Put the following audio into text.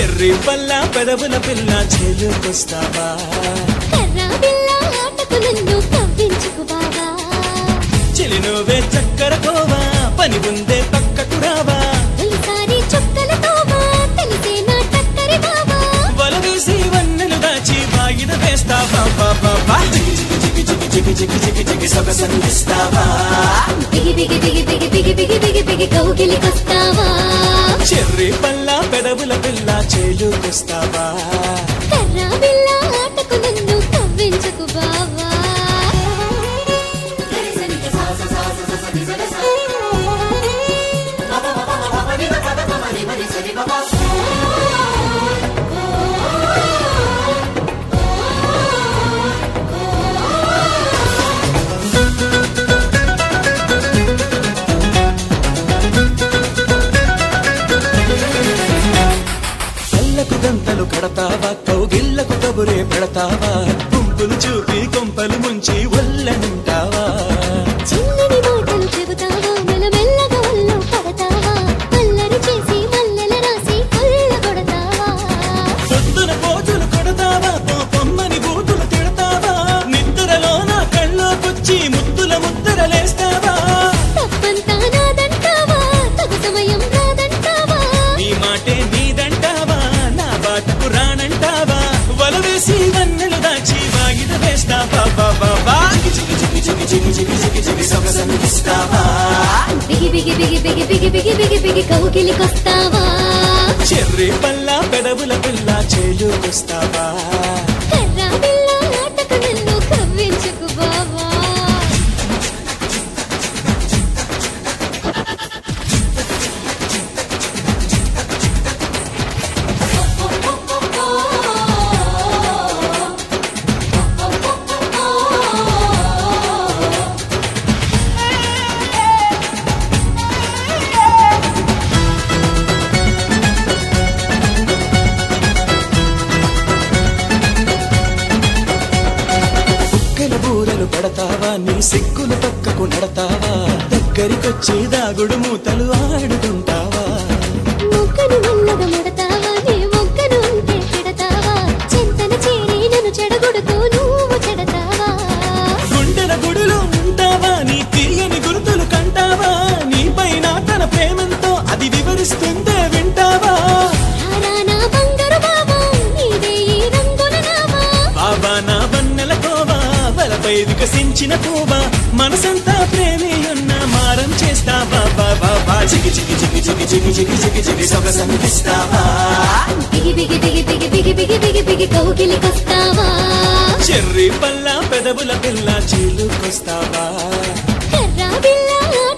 cherry పల్ల పెదవుల పిల్ల చెలుకొస్తావా కర్రా బిల్ల ఆటకు నన్ను కవ్వించుకు బావా చెలి నువ్వే చక్కర కోవా పని ఉందే పక్కకు రావా తొలిసారి చుక్కలతోవా తెలిసే నా టక్కరి బావా వల వేసి వన్నెలు దాచి వాయిద వేస్తావా బాబా జిగి జిగి జిగి జిగి జిగి జిగి జిగి సొగసందిస్తావా బిగి బిగి బిగి బిగి బిగి బిగి బిగి బిగి కౌగిలికొస్తావా చెర్రి పల్ల పెదవుల పిల్ల చెలుకొస్తావా కర్రా బిల్ల ఆటకు నన్ను కవ్వించుకు బావా కళ్ళకు గంతలు కడతావా కౌగిళ్లకు కబురే పెడతావా గుంపులు చూపి కొంపలు ముంచి ఒళ్ళనుంటావా చిన్నని మాటలు చెబుతావా మెల్లమెల్లగా ఒళ్ళో పడతావా అల్లరి చేసి మల్లెల రాసి కొల్ల కొడతావా పొద్దున పోతులు కొడతావా పొమ్మని బూతులు తిడతావా నిద్రలో నా కళ్ళోకొచ్చి ముద్దుల ముద్దరలేస్తావా తప్పంతా నాదంటావా తగు సమయం రాదంటావా నీ మాటే నీదంటావా నా బాటకు రానంటావా వల వేసి వన్నెలు దాచి వాగిద వేస్తావా బాబా జిగి జిగి జిగి జిగి జిగి జిగి జిగి సొగసనిస్తావా బిగి బిగి బిగి బిగి బిగి బిగి బిగి బిగి కౌగిలికొస్తావా చెర్రి పల్ల పెదవుల పిల్ల చేలుకొస్తావా కర్రా బిల్ల ఆటకు నన్ను కవ్వించుకు బావా కుక్కల బూరలు పడతావా నీ సిగ్గులు పక్కకు నడతావా దగ్గరికొచ్చి దాగుడు మూతలు ఆడుతుంటావా మొక్కను మెల్లగా ముడతావా నీ మొక్కను ఉంటే పెడతావా చింతన చేరి నన్ను చెడగొడుతూ నువ్వు చెడతావా గుండెల గుడిలో ఉంటావా నీ తీయని గుర్తులు కంటావా నీ పైన తన ప్రేమంతో అది వివరిస్తుందే వింటావా రానా బంగారు బావా నీదే ఈ రంగుల నామా బాబా నా వన్నెల కోవా వలపై వికసించిన కోవా మనసంతా ప్రేమే ఉన్న మారం చేస్తావా బాబా జిగి జిగి జిగి జిగి జిగి జిగి జిగి జిగి సొగసనిస్తావా బిగి బిగి బిగి బిగి బిగి బిగి బిగి బిగి కౌగిలికొస్తావా చెర్రి పల్ల పెదవుల పిల్ల చీలుకొస్తావా కర్రా బిల్ల